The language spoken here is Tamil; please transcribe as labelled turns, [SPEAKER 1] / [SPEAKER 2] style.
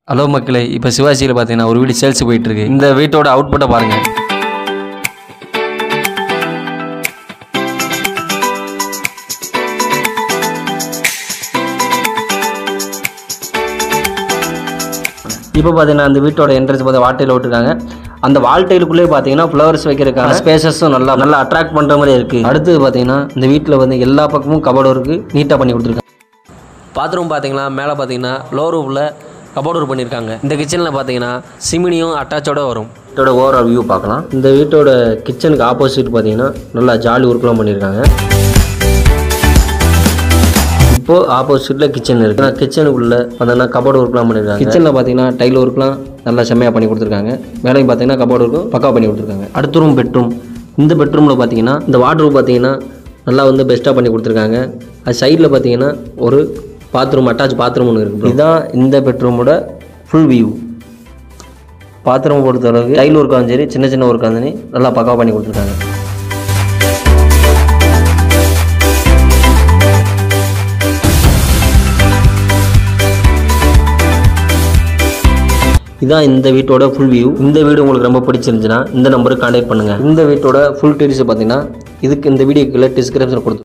[SPEAKER 1] ஹலோ மக்களே இப்போ சிவாஜியில் பார்த்தீங்கன்னா ஒரு வீடு சேல்ஸ் போயிட்டு இருக்கு இந்த வீட்டோட அவுட்புட்டை பாருங்க இப்போ பார்த்தீங்கன்னா அந்த வீட்டோட என்ட்ரன்ஸ் பார்த்து வாட்டையில் விட்டுருக்காங்க அந்த வால் டைலுக்குள்ளே பார்த்தீங்கன்னா ஃப்ளவர்ஸ் வைக்கிறதுக்கான ஸ்பேசஸும் நல்லா நல்லா அட்ராக்ட் பண்ணுற மாதிரி இருக்குது அடுத்தது பார்த்தீங்கன்னா இந்த வீட்டில் வந்து எல்லா பக்கமும் கபோர்டு இருக்குது நீட்டாக பண்ணி கொடுத்துருக்காங்க பாத்ரூம் பார்த்தீங்கன்னா மேலே பார்த்தீங்கன்னா லோ ரூமில் கபோர்டு ஒர்க் பண்ணியிருக்காங்க இந்த கிச்சனில் பார்த்தீங்கன்னா சிமினியும் அட்டாச்சோட வரும் வீட்டோட ஓவரால் வியூ பார்க்கலாம் இந்த வீட்டோட கிச்சனுக்கு ஆப்போசிட் பார்த்தீங்கன்னா நல்லா ஜாலி ஒர்க்லாம் பண்ணியிருக்காங்க இப்போ ஆப்போசிட்டில் கிச்சன் இருக்கு ஆனால் கிச்சனுக்குள்ள பார்த்தீங்கன்னா கபோர்டு ஒர்க்லாம் பண்ணியிருக்காங்க கிச்சனில் பார்த்தீங்கன்னா டைல் ஒர்க்லாம் நல்லா செம்மையாக பண்ணி கொடுத்துருக்காங்க மேலேயும் பார்த்தீங்கன்னா கபோர்டு ஒர்க்கும் பக்காவாக பண்ணி கொடுத்துருக்காங்க அடுத்த ரூம் பெட்ரூம் இந்த பெட்ரூமில் பார்த்தீங்கன்னா இந்த வாட்ரூம் பார்த்தீங்கன்னா நல்லா வந்து பெஸ்ட்டாக பண்ணி கொடுத்துருக்காங்க அது சைடில் பார்த்தீங்கன்னா ஒரு பாத்ரூம் அட்டாச் பாத்ரூம் ஒன்று இருக்குது இதுதான் இந்த பெட்ரூமோட ஃபுல் வியூ பாத்ரூம் பொறுத்தளவுக்கு டைல் ஒர்க்காக சரி சின்ன சின்ன ஒர்க்காக சரி நல்லா பக்காவாக பண்ணி கொடுத்துருக்காங்க இதான் இந்த வீட்டோட ஃபுல் வியூ இந்த வீடு உங்களுக்கு ரொம்ப பிடிச்சிருந்துச்சுன்னா இந்த நம்பருக்கு கான்டாக்ட் பண்ணுங்கள் இந்த வீட்டோட ஃபுல் டீட்டெயில்ஸ் பார்த்தீங்கன்னா இதுக்கு இந்த வீடியோக்குள்ள டிஸ்கிரிப்ஷன் கொடுத்து